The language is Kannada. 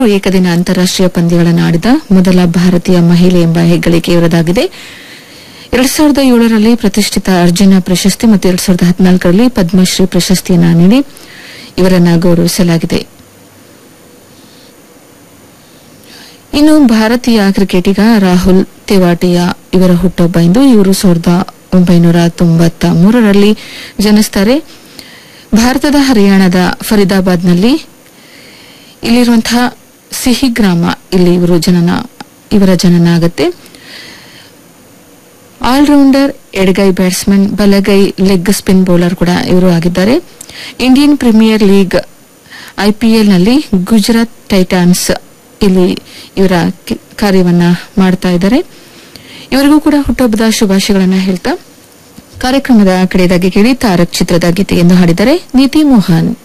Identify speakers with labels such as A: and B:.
A: ಏಕದಿನ ಅಂತಾರಾಷ್ಟೀಯ ಪಂದ್ಯಗಳನ್ನು ಆಡಿದ ಮೊದಲ ಭಾರತೀಯ ಮಹಿಳೆ ಎಂಬ ಹೆಗ್ಗಳಿಕೆ ಇವರದಾಗಿದೆ ಎರಡ್ ಸಾವಿರದ ಏಳರಲ್ಲಿ ಪ್ರತಿಷ್ಠಿತ ಅರ್ಜುನ ಪ್ರಶಸ್ತಿ ಮತ್ತು ಎರಡ್ ಸಾವಿರದ ಹದಿನಾಲ್ಕರಲ್ಲಿ ಪದ್ಮಶ್ರೀ ಪ್ರಶಸ್ತಿಯನ್ನು ನೀಡಿ ಇವರನ್ನ ಗೌರವಿಸಲಾಗಿದೆ ಇನ್ನು ಭಾರತೀಯ ಕ್ರಿಕೆಟಿಗ ರಾಹುಲ್ ತೆವಾಟಿಯಾ ಇವರ ಹುಟ್ಟುಹಬ್ಬ ಇಂದು ಇವರು ಸಾವಿರದ ಒಂಬೈನೂರ ತೊಂಬತ್ತ ಮೂರರಲ್ಲಿ ಜನಿಸ್ತಾರೆ ಭಾರತದ ಹರಿಯಾಣದ ಫರೀದಾಬಾದ್ನಲ್ಲಿ ಇಲ್ಲಿರುವಂತಹ ಸಿಹಿ ಗ್ರಾಮ ಇಲ್ಲಿ ಇವರು ಜನನ ಇವರ ಜನನ ಆಗುತ್ತೆ ಆಲ್ರೌಂಡರ್ ಎಡಗೈ ಬ್ಯಾಟ್ಸ್ಮನ್ ಬಲಗೈ ಲೆಗ್ ಸ್ಪಿನ್ ಬೌಲರ್ ಕೂಡ ಇವರು ಆಗಿದ್ದಾರೆ ಇಂಡಿಯನ್ ಪ್ರೀಮಿಯರ್ ಲೀಗ್ ಐಪಿಎಲ್ನಲ್ಲಿ ಗುಜರಾತ್ ಟೈಟಾನ್ಸ್ ಇಲ್ಲಿ ಇವರ ಕೆ- ಕಾರ್ಯವನ್ನ ಮಾಡ್ತಾ ಇದ್ದಾರೆ ಇವರಿಗೂ ಕೂಡ ಹುಟ್ಟುಹಬ್ಬದ ಶುಭಾಶಯಗಳನ್ನ ಹೇಳ್ತಾ ಕಾರ್ಯಕ್ರಮದ ಕಡೆಯದಾಗಿ ಕೇಳಿ ತಾರಕ್ ಚಿತ್ರದ ಗೀತೆಯನ್ನು ಹಾಡಿದರೆ ನೀತಿ ಮೋಹನ್